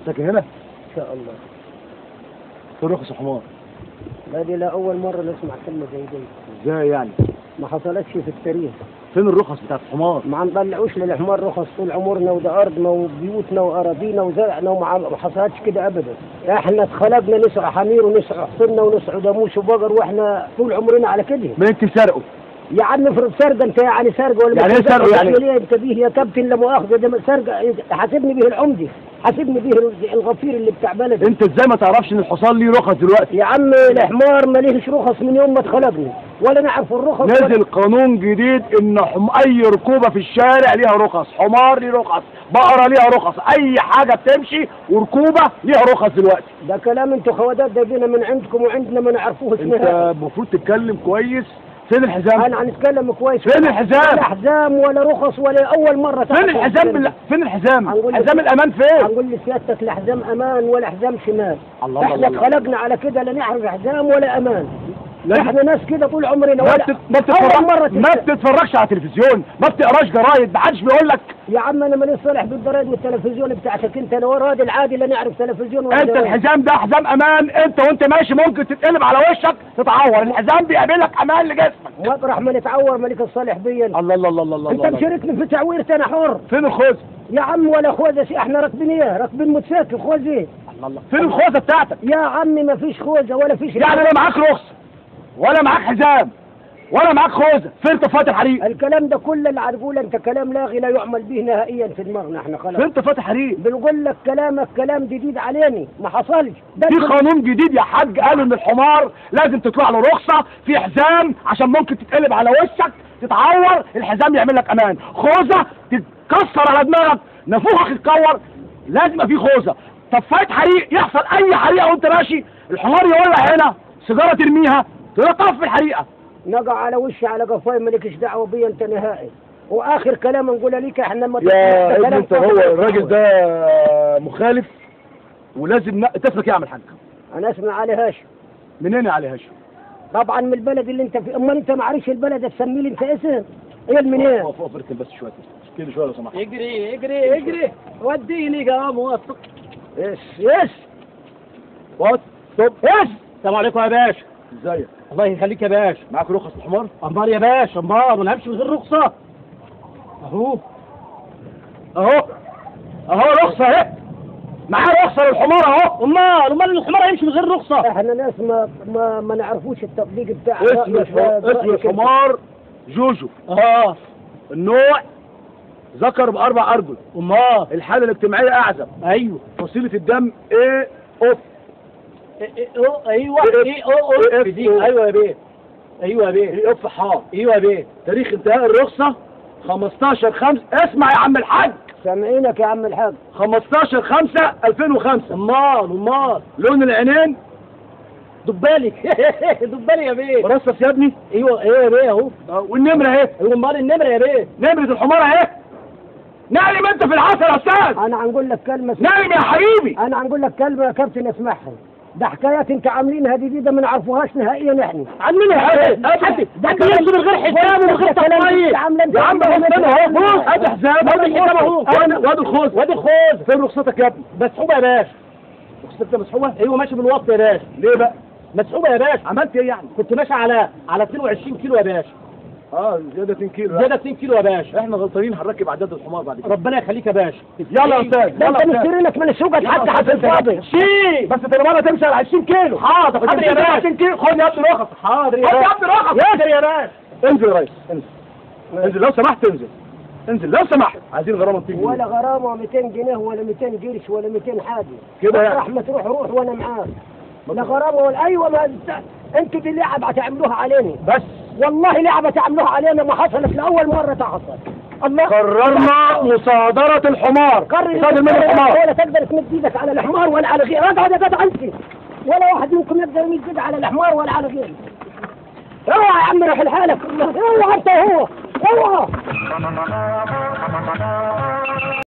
ساكن هنا ان شاء الله في رخص الحمار لا دي لا اول مره نسمع كلمه زي دي ازاي يعني ما حصلتش في التاريخ فين الرخص بتاعت الحمار ما نطلعوش للحمار رخص طول عمرنا وده ارضنا وبيوتنا واراضينا وزرعنا وما ما حصلتش كده ابدا احنا اتخلقنا نسعى حمير ونسعى حصننا ونسعى جاموس وبقر واحنا طول عمرنا على كده ما يمكن سرقوا يا عم افرض سرقه انت يعني سرقه ولا يعني ايه سرقه يعني؟ ليه انت به يا كابتن لا مؤاخذه ده سرقه حاسبني به العمدي حاسبني به الغفير اللي بتاع بلدي انت ازاي ما تعرفش ان الحصان ليه رخص دلوقتي يا عم الحمار ماليش رخص من يوم ما اتخلقنا ولا نعرف الرخص ولا- نزل قانون جديد ان حم... اي ركوبه في الشارع ليها رخص حمار ليه رخص بقره ليها رخص اي حاجه بتمشي وركوبه ليها رخص دلوقتي ده كلام انتوا خوادات جايبينه من عندكم وعندنا ما نعرفوه انت اسمها المفروض تتكلم كويس فين الحزام انا هنتكلم كويس فين الحزام؟ ولا حزام ولا رخص ولا اول مره فين تعرف الحزام بال... فين الحزام هنقول لك- حزام الامان فين هنقول لسيادتك لا حزام امان ولا حزام شمال الله احنا الله الله. اتخلقنا على كده لا نعرف حزام ولا امان لا احنا ناس كده طول عمرنا ما ولا بت- ما اول مره بتتفرج ما تت- بتتفرجش على التلفزيون ما بتقراش جرايد ما حدش بيقول لك يا عم انا ماليش صالح بالجرايد والتلفزيون بتاعتك انت انا راجل عادي لا نعرف تلفزيون ولا انت جرايد. الحزام ده حزام امان انت وانت ماشي ممكن تتقلب على وشك تتعور الحزام بيقابلك امان لجسمك مطرح ما نتعور مالك الصالح بيا الله الله الله الله الله انت الله. مشاركني في تعويرة انا حر فين الخوذه يا عم ولا خوذه شيء احنا راكبين ايه راكبين موتوسيكل خوذه ايه الله الله فين الخوذه بتاعتك يا عمي ما فيش خوذه ولا فيش يعني لا معاك رخصه ولا معاك حزام ولا معاك خوذه فين طفايه الحريق الكلام ده كله اللي هتقوله انت كلام لاغي لا يعمل به نهائيا في دماغنا احنا خلاص فين طفايه الحريق بنقول لك كلامك كلام جديد علينا ما حصلش ده في انت- قانون جديد يا حاج قالوا ان الحمار لازم تطلع له رخصه في حزام عشان ممكن تتقلب على وشك تتعور الحزام يعمل لك امان خوذه تتكسر على دماغك نافوخك يتكور لازم يبقى في خوذه طفايه حريق يحصل اي حريقه وانت ماشي الحمار يولع هنا سيجاره ترميها تطفي الحريقه نقع على وشي على قفاي مالكش دعوه بيا انت نهائي واخر كلام نقول لك احنا ما يا ده ابني كلام انت هو فاضي. الراجل ده مخالف ولازم ن- تفرق يعمل حاجه انا اسمع علي هاشم منين يا علي هاشم؟ طبعا من البلد اللي انت فيه امال انت ما عارفش البلد تسمي لي انت اسم ايه منين اقف اقف اركن بس شويه كده شويه لو سمحت اجري اجري اجري وديني قام وثق يس يس وات ستوب يس السلام عليكم يا باشا ازيك الله يخليك يا باشا معاك رخص الحمار امال يا باشا امال ما همشي من غير رخصه اهو اهو اهو رخصه اهي معاه رخصه للحمار اهو امال امال الحمار هيمشي من غير رخصه احنا ناس ما ما, ما نعرفوش التطبيق بتاع اسم رأيك- الح- اسم رأيك انت. الحمار جوجو اه النوع ذكر باربع ارجل امال الحاله الاجتماعيه اعزب ايوه فصيله الدم ايه اوف إيه- إيه- أو- ايوه إيه- ايه أو- أو- إيه- دي ايوه يا بيه ايوه يا بيه ايه اوف حار ايوه يا بيه تاريخ انتهاء الرخصة 15 5 اسمع يا عم الحاج سامعينك يا عم الحاج 15 5 2005 امال امال لون العينين دبالي دبالي يا بيه مرصص يا ابني ايوه ايه يا بيه اهو آه، والنمرة اهي ايوه امال النمره يا بيه نمرة الحمار اهي نايم انت في العسل يا استاذ انا هنقول لك كلمه اسمها- نايم يا حبيبي انا هنقول لك كلمه يا كابتن اسمعها ده حكايات انت عاملينها جديده ما نعرفوهاش نهائيا احنا عننا يا بيه حد ده يمشي من غير حزام ومن غير تطبيق يا عم بص اهو بص ادي حزام ادي حزام اهو. وادي وادي الخوذ وادي الخوذ فين رخصتك يا ابني مسحوبه يا باشا رخصتك ده مسحوبة ايوه ماشي بالوسط يا باشا ليه بقى مسحوبه يا باشا عملت ايه يعني كنت ماشي على على 22 كيلو يا باشا اه زيادة 2 كيلو زياده 2 كيلو يا باشا احنا غلطانين هنركب عداد الحمار بعد كده ربنا يخليك يا باشا يلا يا استاذ ده يلا انت يا استاذ مشتري لك من السوق حتى حتى الفاضي شي بس انت مرة تمشي على 20 كيلو حاضر حاضر يا باشا 20 كيلو خد يا ابني رخص حاضر يا خد يا باشا ابني رخص يقدر يا باشا انزل يا ريس انزل انزل لو سمحت انزل انزل لو سمحت عايزين غرامه 200 جنيه ولا غرامه 200 جنيه ولا 200 قرش ولا 200 حاجه كده يعني. راح ما تروح روح وانا معاك لا غرامه ولا ايوه ما انت- انتوا دي لعبه هتعملوها علينا بس والله لعبه تعملوها علينا ما حصلت لاول مره تحصل الله قررنا مصادرة الحمار قرر صادر من الحمار ولا تقدر تمد ايدك على الحمار ولا على غيره اقعد يا جدع انت ولا واحد منكم يقدر يمد ايده على الحمار ولا على غيره اوعى يا عم روح لحالك اوعى انت هو اوعى